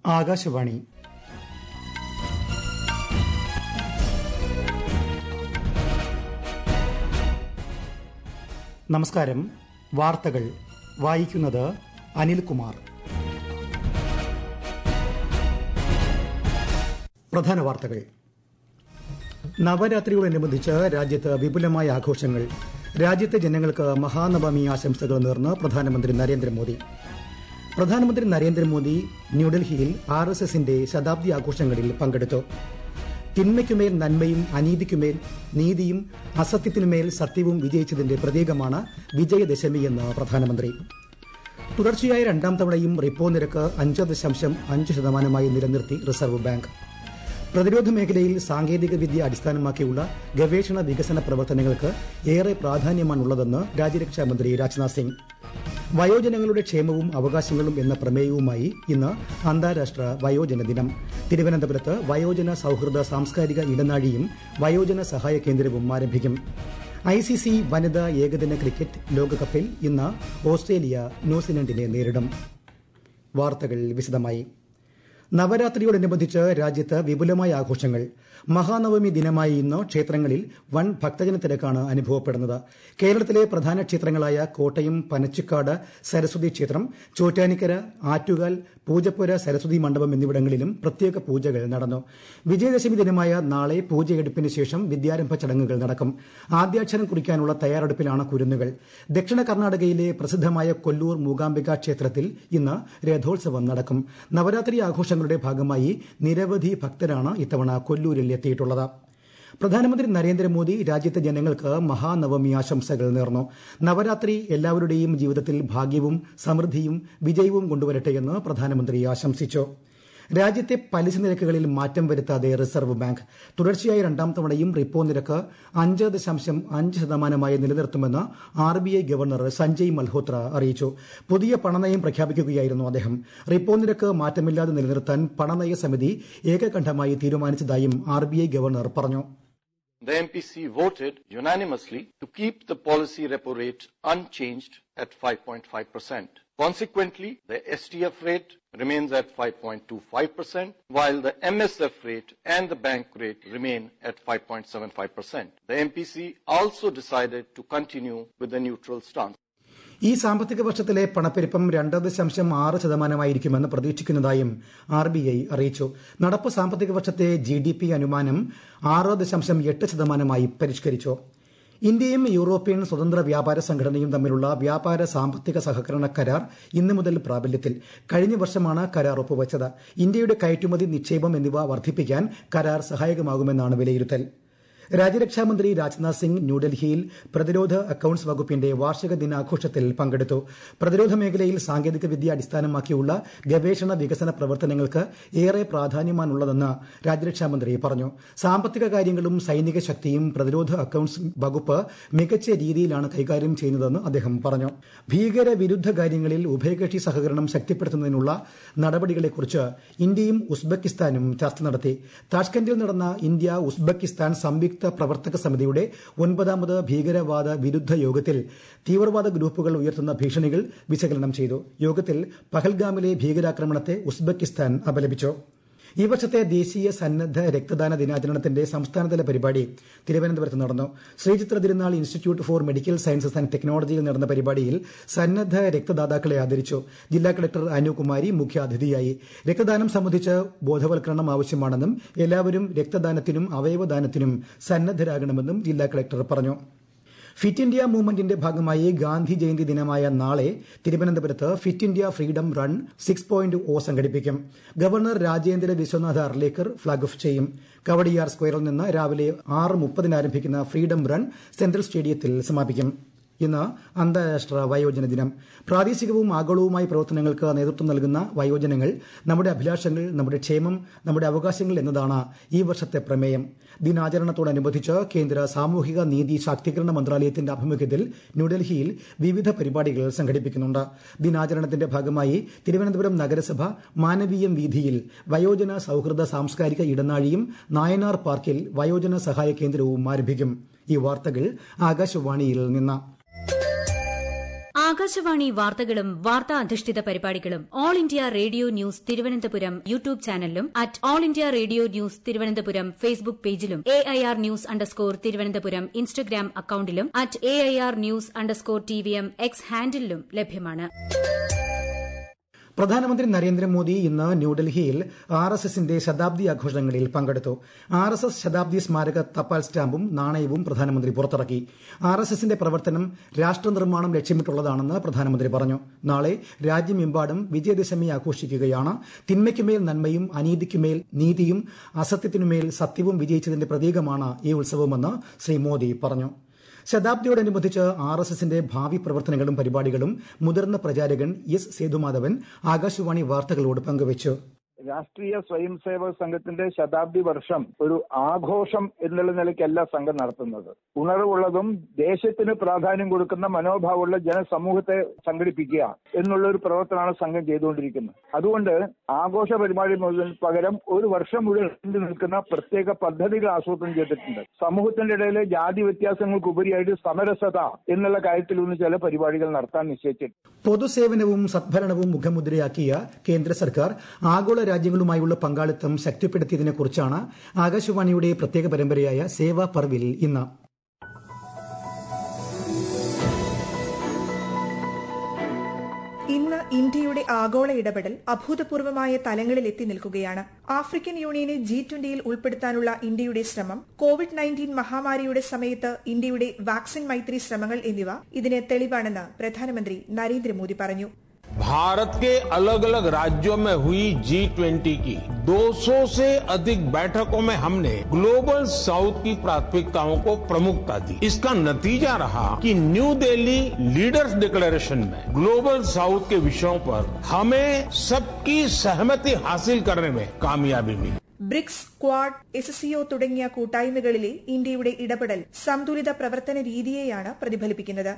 ആകാശവാണി നമസ്കാരം വാർത്തകൾ വായിക്കുന്നത് അനിൽകുമാർ പ്രധാന വാർത്തകൾ നവരാത്രിയോടനുബന്ധിച്ച് രാജ്യത്ത് വിപുലമായ ആഘോഷങ്ങൾ രാജ്യത്തെ ജനങ്ങൾക്ക് മഹാനവമി ആശംസകൾ നേർന്ന് പ്രധാനമന്ത്രി നരേന്ദ്രമോദി പ്രധാനമന്ത്രി നരേന്ദ്രമോദി ന്യൂഡൽഹിയിൽ ആർ എസ് എസിന്റെ ശതാബ്ദി ആഘോഷങ്ങളിൽ പങ്കെടുത്തു തിന്മയ്ക്കുമേൽ നന്മയും അനീതിക്കുമേൽ നീതിയും അസത്യത്തിനുമേൽ സത്യവും വിജയിച്ചതിന്റെ പ്രതീകമാണ് വിജയദശമിയെന്ന് പ്രധാനമന്ത്രി തുടർച്ചയായ രണ്ടാം തവണയും റിപ്പോ നിരക്ക് അഞ്ച് ദശാംശം അഞ്ച് ശതമാനമായി നിലനിർത്തി റിസർവ് ബാങ്ക് പ്രതിരോധ മേഖലയിൽ സാങ്കേതിക വിദ്യ അടിസ്ഥാനമാക്കിയുള്ള ഗവേഷണ വികസന പ്രവർത്തനങ്ങൾക്ക് ഏറെ പ്രാധാന്യമാണുള്ളതെന്ന് രാജ്യരക്ഷാമന്ത്രി രാജ്നാഥ് സിംഗ് വയോജനങ്ങളുടെ ക്ഷേമവും അവകാശങ്ങളും എന്ന പ്രമേയവുമായി ഇന്ന് അന്താരാഷ്ട്ര വയോജന ദിനം തിരുവനന്തപുരത്ത് വയോജന സൌഹൃദ സാംസ്കാരിക ഇടനാഴിയും വയോജന സഹായ കേന്ദ്രവും ആരംഭിക്കും ഐ സി സി വനിതാ ഏകദിന ക്രിക്കറ്റ് ലോകകപ്പിൽ ഇന്ന് ഓസ്ട്രേലിയ ന്യൂസിലൻഡിനെ നേരിടും വാർത്തകൾ വിശദമായി നവരാത്രിയോടനുബന്ധിച്ച് രാജ്യത്ത് വിപുലമായ ആഘോഷങ്ങൾ മഹാനവമി ദിനമായ ഇന്ന് ക്ഷേത്രങ്ങളിൽ വൻ ഭക്തജന തിരക്കാണ് അനുഭവപ്പെടുന്നത് കേരളത്തിലെ പ്രധാന ക്ഷേത്രങ്ങളായ കോട്ടയം പനച്ചിക്കാട് സരസ്വതി ക്ഷേത്രം ചോറ്റാനിക്കര ആറ്റുകാൽ പൂജപ്പുര സരസ്വതി മണ്ഡപം എന്നിവിടങ്ങളിലും പ്രത്യേക പൂജകൾ നടന്നു വിജയദശമി ദിനമായ നാളെ പൂജയെടുപ്പിന് ശേഷം വിദ്യാരംഭ ചടങ്ങുകൾ നടക്കും ആദ്യാക്ഷരം കുറിക്കാനുള്ള തയ്യാറെടുപ്പിലാണ് കുരുന്നുകൾ ദക്ഷിണ കർണാടകയിലെ പ്രസിദ്ധമായ കൊല്ലൂർ മൂകാംബിക ക്ഷേത്രത്തിൽ ഇന്ന് രഥോത്സവം നടക്കും നവരാത്രി ആഘോഷങ്ങളുടെ ഭാഗമായി നിരവധി ഭക്തരാണ് ഇത്തവണ കൊല്ലൂരിൽ എത്തിയിട്ടുള്ളത് പ്രധാനമന്ത്രി നരേന്ദ്രമോദി രാജ്യത്തെ ജനങ്ങൾക്ക് മഹാനവമി ആശംസകൾ നേർന്നു നവരാത്രി എല്ലാവരുടെയും ജീവിതത്തിൽ ഭാഗ്യവും സമൃദ്ധിയും വിജയവും കൊണ്ടുവരട്ടെയെന്ന് പ്രധാനമന്ത്രി ആശംസിച്ചു രാജ്യത്തെ പലിശ നിരക്കുകളിൽ മാറ്റം വരുത്താതെ റിസർവ് ബാങ്ക് തുടർച്ചയായ രണ്ടാം തവണയും റിപ്പോ നിരക്ക് അഞ്ച് ദശാംശം അഞ്ച് ശതമാനമായി നിലനിർത്തുമെന്ന് R B I governor Sanjay Malhotra അറിയിച്ചു പുതിയ പണനയം പ്രഖ്യാപിക്കുകയായിരുന്നു അദ്ദേഹം റിപ്പോ നിരക്ക് മാറ്റമില്ലാതെ നിലനിർത്താൻ പണനയ സമിതി ഏകകണ്ഠമായി തീരുമാനിച്ചതായും ആർ ബി ഐ ഗവർണർ പറഞ്ഞു The MPC voted unanimously to keep the policy repo rate unchanged at 5.5%. Consequently, the STF rate remains at 5.25%, while the MSF rate and the bank rate remain at 5.75%. The MPC also decided to continue with the neutral stance. ഈ സാമ്പത്തിക വർഷത്തിലെ പണപ്പെരുപ്പം രണ്ട് ദശാംശം ആറ് ശതമാനമായിരിക്കുമെന്ന് പ്രതീക്ഷിക്കുന്നതായും R B I അറിയിച്ചു നടപ്പ് സാമ്പത്തിക വർഷത്തെ ജി ഡി പി അനുമാനം ആറ് ദശാംശം എട്ട് ശതമാനമായി പരിഷ്കരിച്ചു ഇന്ത്യയും യൂറോപ്യൻ സ്വതന്ത്ര വ്യാപാര സംഘടനയും തമ്മിലുള്ള വ്യാപാര സാമ്പത്തിക സഹകരണ കരാർ ഇന്നു മുതൽ പ്രാബല്യത്തിൽ കഴിഞ്ഞ വർഷമാണ് കരാർ ഒപ്പുവച്ചത് ഇന്ത്യയുടെ കയറ്റുമതി നിക്ഷേപം എന്നിവ വർദ്ധിപ്പിക്കാൻ കരാർ സഹായകമാകുമെന്നാണ് വിലയിരുത്തൽ രാജ്യരക്ഷാമന്ത്രി രാജ്നാഥ് സിംഗ് ന്യൂഡൽഹിയിൽ പ്രതിരോധ അക്കൌണ്ട്സ് വകുപ്പിന്റെ വാർഷിക ദിനാഘോഷത്തിൽ പങ്കെടുത്തു പ്രതിരോധ മേഖലയിൽ സാങ്കേതിക വിദ്യ അടിസ്ഥാനമാക്കിയുള്ള ഗവേഷണ വികസന പ്രവർത്തനങ്ങൾക്ക് ഏറെ പ്രാധാന്യമാണുള്ളതെന്ന് രാജ്യരക്ഷാമന്ത്രി പറഞ്ഞു സാമ്പത്തിക കാര്യങ്ങളും സൈനിക ശക്തിയും പ്രതിരോധ അക്കൌണ്ട്സ് വകുപ്പ് മികച്ച രീതിയിലാണ് കൈകാര്യം ചെയ്യുന്നതെന്ന് അദ്ദേഹം പറഞ്ഞു ഭീകരവിരുദ്ധ കാര്യങ്ങളിൽ ഉഭയകക്ഷി സഹകരണം ശക്തിപ്പെടുത്തുന്നതിനുള്ള നടപടികളെക്കുറിച്ച് ഇന്ത്യയും ഉസ്ബെക്കിസ്ഥാനും ചർച്ച നടത്തി താഷ്കന്റിൽ നടന്ന ഇന്ത്യ ഉസ്ബെക്കിസ്ഥാൻ സംയുക്ത പ്രവർത്തക സമിതിയുടെ ഒൻപതാമത് ഭീകരവാദ വിരുദ്ധ യോഗത്തിൽ തീവ്രവാദ ഗ്രൂപ്പുകൾ ഉയർത്തുന്ന ഭീഷണികൾ വിശകലനം ചെയ്തു യോഗത്തിൽ പഹൽഗാമിലെ ഭീകരാക്രമണത്തെ ഉസ്ബെക്കിസ്ഥാൻ അപലപിച്ചു ഈ വർഷത്തെ ദേശീയ സന്നദ്ധ രക്തദാന ദിനാചരണത്തിന്റെ സംസ്ഥാനതല പരിപാടി തിരുവനന്തപുരത്ത് നടന്നു Sree Chitra Tirunal institute for medical sciences and ടെക്നോളജിയിൽ നടന്ന പരിപാടിയിൽ സന്നദ്ധ രക്തദാതാക്കളെ ആദരിച്ചു ജില്ലാ കളക്ടർ അനുകുമാരി മുഖ്യാതിഥിയായി രക്തദാനം സംബന്ധിച്ച് ബോധവൽക്കരണം ആവശ്യമാണെന്നും എല്ലാവരും രക്തദാനത്തിനും അവയവദാനത്തിനും സന്നദ്ധരാകണമെന്നും ജില്ലാ കളക്ടർ പറഞ്ഞു ഫിറ്റ് ഇന്ത്യ മൂവ്മെന്റിന്റെ ഭാഗമായി ഗാന്ധി ജയന്തി ദിനമായ നാളെ തിരുവനന്തപുരത്ത് fit India freedom run six point o സംഘടിപ്പിക്കും governor Rajendra Vishwanath Arlekar flag off ചെയ്യും കവടിയാർ സ്ക്വയറിൽ നിന്ന് രാവിലെ ആറ് മുപ്പതിന് ആരംഭിക്കുന്ന ഫ്രീഡം റൺ സെൻട്രൽ സ്റ്റേഡിയത്തിൽ സമാപിക്കും ഇന്ന് അന്താരാഷ്ട്ര വയോജന ദിനം പ്രാദേശികവും ആഗോളവുമായ പ്രവർത്തനങ്ങൾക്ക് നേതൃത്വം നൽകുന്ന വയോജനങ്ങൾ നമ്മുടെ അഭിലാഷങ്ങൾ നമ്മുടെ ക്ഷേമം നമ്മുടെ അവകാശങ്ങൾ എന്നതാണ് ഈ വർഷത്തെ പ്രമേയം ദിനാചരണത്തോടനുബന്ധിച്ച് കേന്ദ്ര സാമൂഹിക നീതി ശാക്തീകരണ മന്ത്രാലയത്തിന്റെ ആഭിമുഖ്യത്തിൽ ന്യൂഡൽഹിയിൽ വിവിധ പരിപാടികൾ സംഘടിപ്പിക്കുന്നുണ്ട് ദിനാചരണത്തിന്റെ ഭാഗമായി തിരുവനന്തപുരം നഗരസഭ മാനവീയം വീഥിയിൽ വയോജന സൌഹൃദ സാംസ്കാരിക ഇടനാഴിയും നായനാർ പാർക്കിൽ വയോജന സഹായ കേന്ദ്രവും ആരംഭിക്കും ഈ വാർത്തകൾ ആകാശവാണിയിൽ നിന്ന് ആകാശവാണി വാർത്തകളും വാർത്താ അധിഷ്ഠിത പരിപാടികളും all India radio news Thiruvananthapuram YouTube ചാനലിലും at all India radio news Thiruvananthapuram Facebook പേജിലും A I R news underscore Thiruvananthapuram Instagram അക്കൌണ്ടിലും at A I R news underscore T V M X ഹാൻഡിലും ലഭ്യമാണ് പ്രധാനമന്ത്രി നരേന്ദ്രമോദി ഇന്ന് ന്യൂഡൽഹിയിൽ ആർ എസ് എസിന്റെ ശതാബ്ദി ആഘോഷങ്ങളിൽ പങ്കെടുത്തു ആർ എസ് എസ് ശതാബ്ദി സ്മാരക തപാൽ സ്റ്റാമ്പും നാണയവും പ്രധാനമന്ത്രി പുറത്തിറക്കി ആർ എസ് എസിന്റെ പ്രവർത്തനം രാഷ്ട്രനിർമ്മാണം ലക്ഷ്യമിട്ടുള്ളതാണെന്ന് പ്രധാനമന്ത്രി പറഞ്ഞു നാളെ രാജ്യമെമ്പാടും വിജയദശമി ആഘോഷിക്കുകയാണ് തിന്മയ്ക്കുമേൽ നന്മയും അനീതിക്കുമേൽ നീതിയും അസത്യത്തിനുമേൽ സത്യവും വിജയിച്ചതിന്റെ പ്രതീകമാണ് ഈ ഉത്സവമെന്ന് ശ്രീ മോദി പറഞ്ഞു ശതാബ്ദിയോടനുബന്ധിച്ച് ആർ എസ് എസിന്റെ ഭാവി പ്രവർത്തനങ്ങളും പരിപാടികളും മുതിർന്ന പ്രചാരകൻ എസ് സേതുമാധവൻ ആകാശവാണി വാർത്തകളോട് പങ്കുവച്ചു രാഷ്ട്രീയ സ്വയം സേവക സംഘത്തിന്റെ ശതാബ്ദി വർഷം ഒരു ആഘോഷം എന്നുള്ള നിലയ്ക്കല്ല സംഘം നടത്തുന്നത് ഉണർവുള്ളതും ദേശത്തിന് പ്രാധാന്യം കൊടുക്കുന്ന മനോഭാവമുള്ള ജനസമൂഹത്തെ സംഘടിപ്പിക്കുക എന്നുള്ള ഒരു പ്രവർത്തനമാണ് സംഘം ചെയ്തുകൊണ്ടിരിക്കുന്നത് അതുകൊണ്ട് ആഘോഷ പരിപാടി മുതൽ പകരം ഒരു വർഷം മുഴുവൻ നീണ്ടു നിൽക്കുന്ന പ്രത്യേക പദ്ധതികൾ ആസൂത്രണം ചെയ്തിട്ടുണ്ട് സമൂഹത്തിന്റെ ഇടയിലെ ജാതി വ്യത്യാസങ്ങൾക്ക് ഉപരിയായിട്ട് സമരസത എന്നുള്ള കാര്യത്തിലൊന്നും ചില പരിപാടികൾ നടത്താൻ നിശ്ചയിച്ചിട്ടുണ്ട് പൊതുസേവനവും സദ്ഭരണവും മുഖമുദ്രയാക്കിയ കേന്ദ്ര സർക്കാർ ആഗോള രാജ്യങ്ങളുമായുള്ള പങ്കാളിത്തം ശക്തിപ്പെടുത്തിയതിനെക്കുറിച്ചാണ് ആകാശവാണിയുടെ പ്രത്യേക പരമ്പരയായ സേവാ പർവിൽ ഇന്ന് ഇന്ന് ഇന്ത്യയുടെ ആഗോള ഇടപെടൽ അഭൂതപൂർവമായ തലങ്ങളിൽ എത്തി നിൽക്കുകയാണ് ആഫ്രിക്കൻ യൂണിയനെ ജി ട്വന്റിയിൽ ഉൾപ്പെടുത്താനുള്ള ഇന്ത്യയുടെ ശ്രമം കോവിഡ് നയൻറ്റീൻ മഹാമാരിയുടെ സമയത്ത് ഇന്ത്യയുടെ വാക്സിൻ മൈത്രി ശ്രമങ്ങൾ എന്നിവ ഇതിന് തെളിവാണെന്ന് പ്രധാനമന്ത്രി നരേന്ദ്രമോദി പറഞ്ഞു भारत के अलग अलग राज्यों में हुई जी ट्वेंटी की 200 से अधिक बैठकों में हमने ग्लोबल साउथ की प्राथमिकताओं को प्रमुखता दी इसका नतीजा रहा कि न्यू दिल्ली लीडर्स डिक्लेरेशन में ग्लोबल साउथ के विषयों पर हमें सबकी सहमति हासिल करने में कामयाबी मिली ബ്രിക്സ് ക്വാഡ് എസ് സിഒ തുടങ്ങിയ കൂട്ടായ്മകളിലെ ഇന്ത്യയുടെ ഇടപെടൽ സന്തുലിത പ്രവർത്തന രീതിയെയാണ് പ്രതിഫലിപ്പിക്കുന്നത്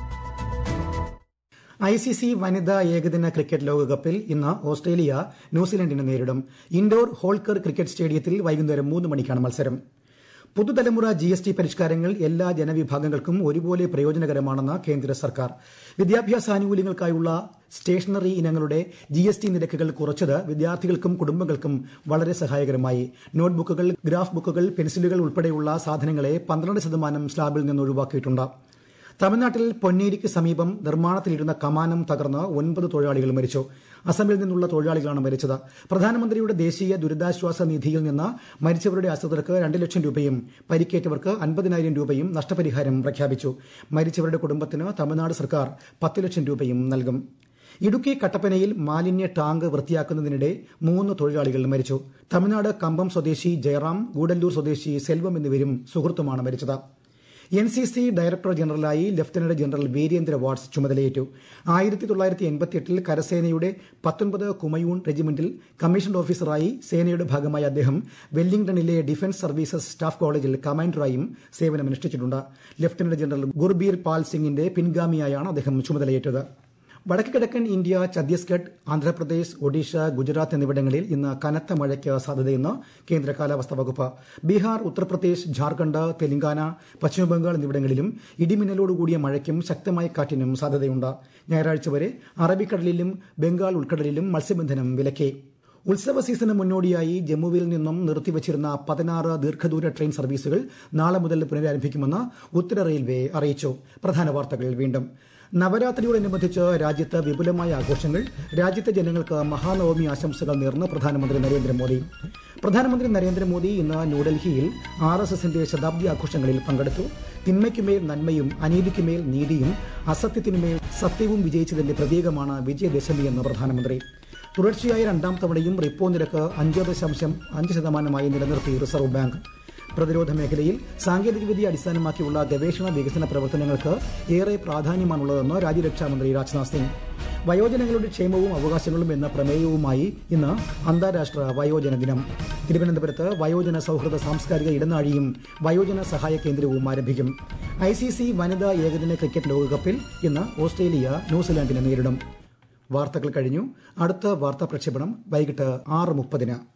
ഐ സി സി വനിതാ ഏകദിന ക്രിക്കറ്റ് ലോകകപ്പിൽ ഇന്ന് ഓസ്ട്രേലിയ ന്യൂസിലൻഡിനെ നേരിടും ഇൻഡോർ ഹോൾക്കർ ക്രിക്കറ്റ് സ്റ്റേഡിയത്തിൽ വൈകുന്നേരം മൂന്ന് മണിക്കാണ് മത്സരം പുതുതലമുറ ജി എസ് ടി പരിഷ്കാരങ്ങൾ എല്ലാ ജനവിഭാഗങ്ങൾക്കും ഒരുപോലെ പ്രയോജനകരമാണെന്ന് കേന്ദ്ര സർക്കാർ വിദ്യാഭ്യാസ ആനുകൂല്യങ്ങൾക്കായുള്ള സ്റ്റേഷനറി ഇനങ്ങളുടെ ജി എസ് ടി നിരക്കുകൾ കുറച്ചത് വിദ്യാർത്ഥികൾക്കും കുടുംബങ്ങൾക്കും വളരെ സഹായകരമായി നോട്ട്ബുക്കുകൾ ഗ്രാഫ് ബുക്കുകൾ പെൻസിലുകൾ ഉൾപ്പെടെയുള്ള സാധനങ്ങളെ പന്ത്രണ്ട് ശതമാനം സ്ലാബിൽ നിന്ന് ഒഴിവാക്കിയിട്ടുണ്ട് തമിഴ്നാട്ടിൽ പൊന്നേരിക്ക് സമീപം നിർമ്മാണത്തിലിരുന്ന കമാനം തകർന്ന് ഒൻപത് തൊഴിലാളികൾ മരിച്ചു അസമിൽ നിന്നുള്ള തൊഴിലാളികളാണ് മരിച്ചത് പ്രധാനമന്ത്രിയുടെ ദേശീയ ദുരിതാശ്വാസ നിധിയിൽ നിന്ന് മരിച്ചവരുടെ ആശ്രിതർക്ക് രണ്ട് ലക്ഷം രൂപയും പരിക്കേറ്റവർക്ക് അൻപതിനായിരം രൂപയും നഷ്ടപരിഹാരം പ്രഖ്യാപിച്ചു മരിച്ചവരുടെ കുടുംബത്തിന് തമിഴ്നാട് സർക്കാർ പത്ത് ലക്ഷം രൂപയും നൽകും ഇടുക്കി കട്ടപ്പനയിൽ മാലിന്യ ടാങ്ക് വൃത്തിയാക്കുന്നതിനിടെ മൂന്ന് തൊഴിലാളികൾ മരിച്ചു തമിഴ്നാട് കമ്പം സ്വദേശി ജയറാം ഗൂഡല്ലൂർ സ്വദേശി സെൽവം എന്നിവരും സുഹൃത്തുമാണ് മരിച്ചത് എൻ സി സി ഡയറക്ടർ ജനറലായി ലഫ്റ്റനന്റ് ജനറൽ വീരേന്ദ്ര വാട്സ് ചുമതലയേറ്റു ആയിരത്തി തൊള്ളായിരത്തി എൺപത്തിയെട്ടിൽ കരസേനയുടെ പത്തൊൻപത് കുമയൂൺ റെജിമെന്റിൽ കമ്മീഷൻഡ് ഓഫീസറായി സേനയുടെ ഭാഗമായ അദ്ദേഹം വെല്ലിംഗ്ടണിലെ ഡിഫൻസ് സർവീസസ് സ്റ്റാഫ് കോളേജിൽ കമാൻഡറായും സേവനമനുഷ്ഠിച്ചിട്ടുണ്ട് ലഫ്റ്റനന്റ് ജനറൽ ഗുർബീർ പാൽ സിംഗിന്റെ പിൻഗാമിയായാണ് അദ്ദേഹം ചുമതലയേറ്റത് വടക്ക് കിഴക്കൻ ഇന്ത്യ ഛത്തീസ്ഗഡ് ആന്ധ്രാപ്രദേശ് ഒഡീഷ ഗുജറാത്ത് എന്നിവിടങ്ങളിൽ ഇന്ന് കനത്ത മഴയ്ക്ക് സാധ്യതയെന്ന് കേന്ദ്ര കാലാവസ്ഥാ വകുപ്പ് ബീഹാർ ഉത്തർപ്രദേശ് ഝാർഖണ്ഡ് തെലങ്കാന പശ്ചിമബംഗാൾ എന്നിവിടങ്ങളിലും ഇടിമിന്നലോടുകൂടിയ മഴയ്ക്കും ശക്തമായ കാറ്റിനും സാധ്യതയുണ്ട് ഞായറാഴ്ച വരെ അറബിക്കടലിലും ബംഗാൾ ഉൾക്കടലിലും മത്സ്യബന്ധനം വിലക്കി ഉത്സവ സീസണ് മുന്നോടിയായി ജമ്മുവിൽ നിന്നും നിർത്തിവച്ചിരുന്ന പതിനാറ് ദീർഘദൂര ട്രെയിൻ സർവീസുകൾ നാളെ മുതൽ പുനരാരംഭിക്കുമെന്ന് ഉത്തര റെയിൽവേ അറിയിച്ചു പ്രധാന വാർത്തകൾ വീണ്ടും നവരാത്രിയോടനുബന്ധിച്ച് രാജ്യത്ത് വിപുലമായ ആഘോഷങ്ങൾ രാജ്യത്തെ ജനങ്ങൾക്ക് മഹാനവമി ആശംസകൾ നേർന്ന് പ്രധാനമന്ത്രി നരേന്ദ്രമോദി പ്രധാനമന്ത്രി നരേന്ദ്രമോദി ഇന്ന് ന്യൂഡൽഹിയിൽ ആർ എസ് എസിന്റെ ശതാബ്ദി ആഘോഷങ്ങളിൽ പങ്കെടുത്തു തിന്മയ്ക്കുമേൽ നന്മയും അനീതിക്കുമേൽ നീതിയും അസത്യത്തിനുമേൽ സത്യവും വിജയിച്ചതിന്റെ പ്രതീകമാണ് വിജയദശമിയെന്ന് പ്രധാനമന്ത്രി തുടർച്ചയായ രണ്ടാം തവണയും റിപ്പോ നിരക്ക് അഞ്ച് ദശാംശം അഞ്ച് ശതമാനമായി നിലനിർത്തി റിസർവ് ബാങ്ക് പ്രതിരോധ മേഖലയിൽ സാങ്കേതികവിദ്യ അടിസ്ഥാനമാക്കിയുള്ള ഗവേഷണ വികസന പ്രവർത്തനങ്ങൾക്ക് ഏറെ പ്രാധാന്യമാണുള്ളതെന്ന് രാജ്യരക്ഷാമന്ത്രി രാജ്നാഥ് സിംഗ് വയോജനങ്ങളുടെ ക്ഷേമവും അവകാശങ്ങളും എന്ന പ്രമേയവുമായി ഇന്ന് അന്താരാഷ്ട്ര വയോജന ദിനം തിരുവനന്തപുരത്ത് വയോജന സൌഹൃദ സാംസ്കാരിക ഇടനാഴിയും വയോജന സഹായ കേന്ദ്രവും ആരംഭിക്കും ഐ സി സി വനിതാ ഏകദിന ക്രിക്കറ്റ് ലോകകപ്പിൽ ഇന്ന് ഓസ്ട്രേലിയ ന്യൂസിലാൻഡിനെ നേരിടും വാർത്തകൾ കഴിഞ്ഞു അടുത്ത വാർത്താ പ്രക്ഷേപണം വൈകിട്ട് ആറ് മുപ്പതിന്